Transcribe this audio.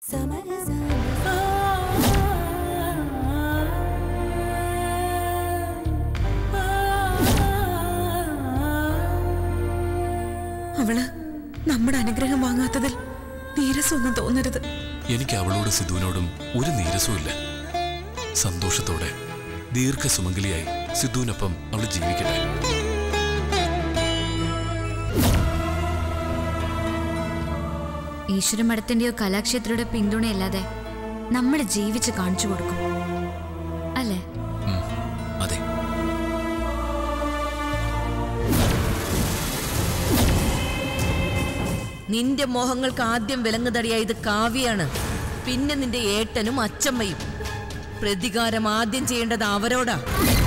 അവള് നമ്മുടെ അനുഗ്രഹം വാങ്ങാത്തതിൽ നീരസമൊന്നും തോന്നരുത് എനിക്ക് അവളോട് സിദ്ധുവിനോടും ഒരു നീരസവുമില്ല സന്തോഷത്തോടെ ദീർഘസുമംഗലിയായി സിദ്ധുവിനൊപ്പം അവൾ ജീവിക്കട്ടെ ഈശ്വരമഠത്തിന്റെയോ കലാക്ഷേത്രയുടെ പിന്തുണയില്ലാതെ നമ്മൾ ജീവിച്ച് കാണിച്ചു കൊടുക്കും അല്ലേ ഉം, അതെ നിന്റെ മോഹങ്ങൾക്ക് ആദ്യം വിലങ്ങുതടിയായത് കാവ്യാണ് പിന്നെ നിന്റെ ഏട്ടനും അച്ചമ്മയും പ്രതികാരം ആദ്യം ചെയ്യേണ്ടത് അവരോടാ